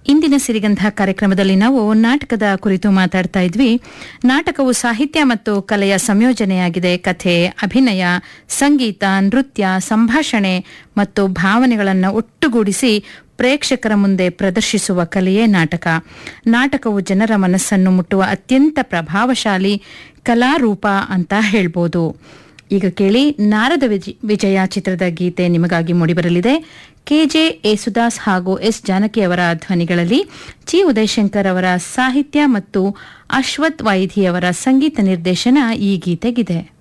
ಇಂದಿನ ಸಿರಿಗಂಧ ಕಾರ್ಯಕ್ರಮದಲ್ಲಿ ನಾವು ನಾಟಕದ ಕುರಿತು ಮಾತಾಡ್ತಾ ಇದ್ವಿ ನಾಟಕವು ಸಾಹಿತ್ಯ ಮತ್ತು ಕಲೆಯ ಸಂಯೋಜನೆಯಾಗಿದೆ ಕಥೆ ಅಭಿನಯ ಸಂಗೀತ ನೃತ್ಯ ಸಂಭಾಷಣೆ ಮತ್ತು ಭಾವನೆಗಳನ್ನು ಒಟ್ಟುಗೂಡಿಸಿ ಪ್ರೇಕ್ಷಕರ ಮುಂದೆ ಪ್ರದರ್ಶಿಸುವ ಕಲೆಯೇ ನಾಟಕ ನಾಟಕವು ಜನರ ಮನಸ್ಸನ್ನು ಮುಟ್ಟುವ ಅತ್ಯಂತ ಪ್ರಭಾವಶಾಲಿ ಕಲಾರೂಪ ಅಂತ ಹೇಳ್ಬೋದು ಈಗ ಕೇಳಿ ನಾರದ ವಿಜ- ವಿಜಯ ಚಿತ್ರದ ಗೀತೆ ನಿಮಗಾಗಿ ಮೂಡಿಬರಲಿದೆ ಕೆಜೆ ಯೇಸುದಾಸ್ ಹಾಗೂ ಎಸ್ ಜಾನಕಿ ಅವರ ಧ್ವನಿಗಳಲ್ಲಿ ಚಿ ಉದಯಶಂಕರ್ ಅವರ ಸಾಹಿತ್ಯ ಮತ್ತು ಅಶ್ವಥ್ ವೈದ್ಯ ಅವರ ಸಂಗೀತ ನಿರ್ದೇಶನ ಈ ಗೀತೆಗಿದೆ